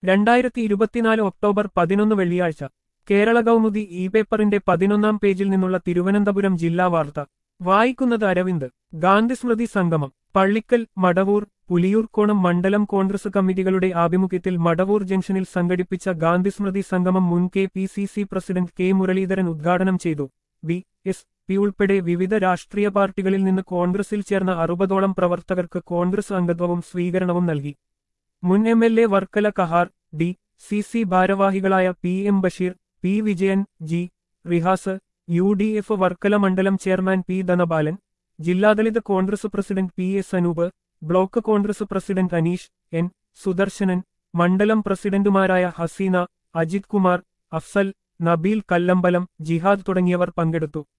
രണ്ടായിരത്തി ഇരുപത്തിനാല് ഒക്ടോബർ പതിനൊന്ന് വെള്ളിയാഴ്ച കേരള കൗമുദി ഇ പേപ്പറിന്റെ പതിനൊന്നാം പേജിൽ നിന്നുള്ള തിരുവനന്തപുരം ജില്ലാ വാർത്ത വായിക്കുന്നത് അരവിന്ദ് ഗാന്ധിസ്മൃതി സംഗമം പള്ളിക്കൽ മടവൂർ പുലിയൂർക്കോണം മണ്ഡലം കോൺഗ്രസ് കമ്മിറ്റികളുടെ ആഭിമുഖ്യത്തിൽ മടവൂർ ജംഗ്ഷനിൽ സംഘടിപ്പിച്ച ഗാന്ധിസ്മൃതി സംഗമം മുൻ K P C C president K Muraleedharan ഉദ്ഘാടനം ചെയ്തു ബി എസ് പി ഉൾപ്പെടെ വിവിധ രാഷ്ട്രീയ പാർട്ടികളിൽ നിന്ന് കോൺഗ്രസിൽ ചേർന്ന അറുപതോളം പ്രവർത്തകർക്ക് കോൺഗ്രസ് അംഗത്വവും സ്വീകരണവും നൽകി മുൻ M L A Varkala Kahar D C C ഭാരവാഹികളായ P M Basheer P Vijayan G Rihas U D F Varkala മണ്ഡലം ചെയർമാൻ പി ധനബാലൻ ജില്ലാദളിത് Congress president P S Anoop block Congress president Aneesh N Sudarsanan മണ്ഡലം പ്രസിഡന്റുമാരായ ഹസീന അജിത് കുമാർ അഫ്സൽ നബീൽ കല്ലമ്പലം ജിഹാദ് തുടങ്ങിയവർ പങ്കെടുത്തു